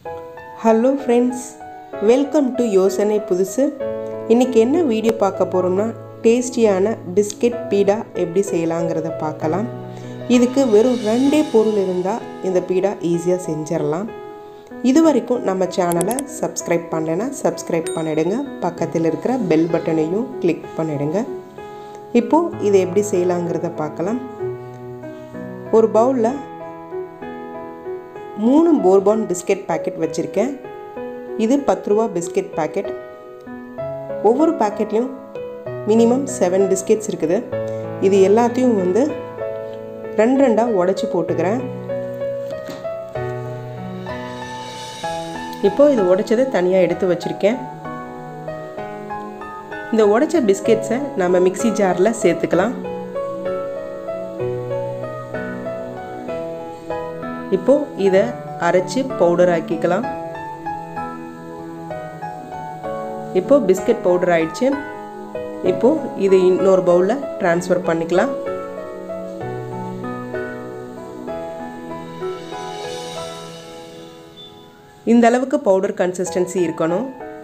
hello friends welcome to யோசனை புதுசு இன்றைக்கி என்ன வீடியோ பார்க்க போகிறோம்னா டேஸ்டியான பிஸ்கெட் பீடா எப்படி செய்யலாங்கிறத பார்க்கலாம் இதுக்கு வெறும் ரெண்டே பொருள் இருந்தால் இந்த பீடா ஈஸியாக செஞ்சிடலாம் இது வரைக்கும் நம்ம சேனலை சப்ஸ்கிரைப் பண்ணலைன்னா சப்ஸ்கிரைப் பண்ணிடுங்க பக்கத்தில் இருக்கிற பெல் பட்டனையும் கிளிக் பண்ணிடுங்க இப்போது இதை எப்படி செய்யலாங்கிறத பார்க்கலாம் ஒரு பவுலில் மூணு போர்பான் பிஸ்கெட் பேக்கெட் வச்சுருக்கேன் இது பத்து ரூபா பிஸ்கெட் பேக்கெட் ஒவ்வொரு பேக்கெட்லேயும் மினிமம் செவன் பிஸ்கெட்ஸ் இருக்குது இது எல்லாத்தையும் வந்து ரெண்டு ரெண்டாக உடச்சி போட்டுக்கிறேன் இப்போது இது உடைச்சதை தனியாக எடுத்து வச்சுருக்கேன் இந்த உடைச்ச பிஸ்கெட்ஸை நம்ம மிக்சி ஜாரில் சேர்த்துக்கலாம் இப்போ இதை அரைச்சி பவுடர் ஆக்கிக்கலாம் இப்போ பிஸ்கட் பவுடர் ஆயிடுச்சு இப்போ இது இன்னொரு பவுலில் ட்ரான்ஸ்ஃபர் பண்ணிக்கலாம் இந்த அளவுக்கு பவுடர் கன்சிஸ்டன்சி இருக்கணும்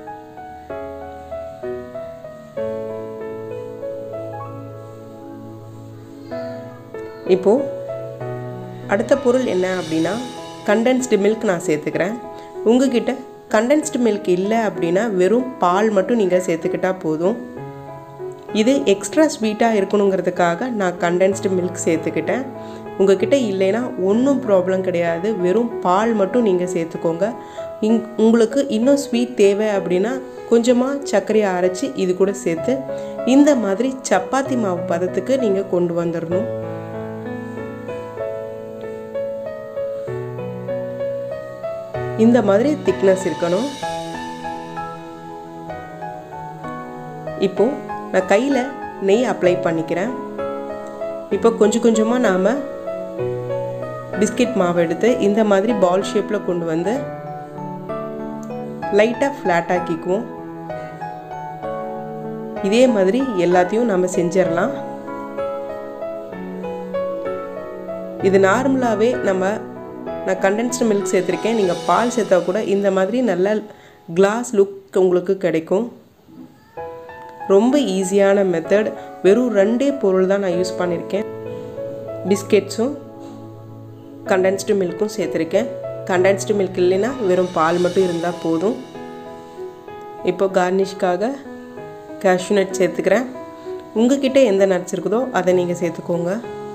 இப்போது அடுத்த பொருள் என்ன அப்படின்னா கண்டென்ஸ்டு மில்க் நான் சேர்த்துக்கிறேன் உங்ககிட்ட கண்டென்ஸ்டு மில்க் இல்லை அப்படின்னா வெறும் பால் மட்டும் நீங்கள் சேர்த்துக்கிட்டால் போதும் இது எக்ஸ்ட்ரா ஸ்வீட்டாக இருக்கணுங்கிறதுக்காக நான் கண்டென்ஸ்டு மில்க் சேர்த்துக்கிட்டேன் உங்ககிட்ட இல்லைன்னா ஒன்றும் ப்ராப்ளம் கிடையாது வெறும் பால் மட்டும் நீங்கள் சேர்த்துக்கோங்க இங் உங்களுக்கு இன்னும் ஸ்வீட் தேவை அப்படின்னா கொஞ்சமாக சர்க்கரையை அரைச்சி இது கூட சேர்த்து இந்த மாதிரி சப்பாத்தி மாவு பதத்துக்கு நீங்கள் கொண்டு வந்துடணும் இந்த மாதிரி திக்னஸ் இருக்கணும் இப்போ நான் கையில் நெய் அப்ளை பண்ணிக்கிறேன் இப்போ கொஞ்சம் கொஞ்சமாக நாம் பிஸ்கெட் மாவு எடுத்து இந்த மாதிரி பால் ஷேப்பில் கொண்டு வந்து லைட்டாக ஃப்ளாட் ஆக்கிக்குவோம் இதே மாதிரி எல்லாத்தையும் நம்ம செஞ்சிடலாம் இது நார்மலாகவே நம்ம நான் கண்டென்ஸ்டு மில்க் சேர்த்துருக்கேன் நீங்கள் பால் சேர்த்தா கூட இந்த மாதிரி நல்ல கிளாஸ் லுக் உங்களுக்கு கிடைக்கும் ரொம்ப ஈஸியான மெத்தட் வெறும் ரெண்டே பொருள் தான் நான் யூஸ் பண்ணியிருக்கேன் பிஸ்கெட்ஸும் கண்டென்ஸ்டு மில்க்கும் சேர்த்துருக்கேன் கண்டென்ஸ்டு மில்க் இல்லைன்னா வெறும் பால் மட்டும் இருந்தால் போதும் இப்போ கார்னிஷ்காக கேஷ்யூ நட் சேர்த்துக்கிறேன் உங்ககிட்ட எந்த நட்ஸ் இருக்குதோ அதை நீங்கள் சேர்த்துக்கோங்க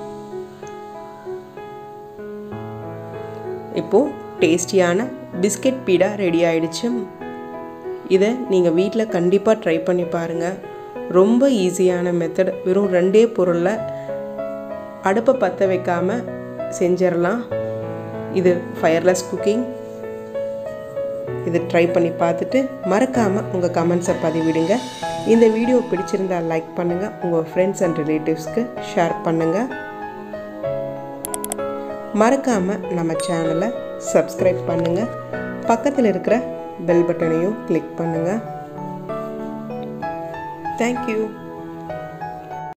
இப்போது டேஸ்டியான பிஸ்கெட் பீடா ரெடி ஆயிடுச்சு இதை நீங்கள் வீட்டில் கண்டிப்பாக ட்ரை பண்ணி பாருங்கள் ரொம்ப ஈஸியான மெத்தட் வெறும் ரெண்டே பொருளில் அடுப்பை பற்ற வைக்காமல் செஞ்சிடலாம் இது ஃபயர்லெஸ் குக்கிங் இது ட்ரை பண்ணி பார்த்துட்டு மறக்காமல் உங்கள் கமெண்ட்ஸை பதிவிடுங்க இந்த வீடியோ பிடிச்சிருந்தால் லைக் பண்ணுங்கள் உங்கள் ஃப்ரெண்ட்ஸ் அண்ட் ரிலேட்டிவ்ஸ்க்கு ஷேர் பண்ணுங்கள் மறக்காமல் நம்ம சேனலை சப்ஸ்கிரைப் பண்ணுங்கள் பக்கத்தில் இருக்கிற பெல் பட்டனையும் கிளிக் பண்ணுங்கள் தேங்க்யூ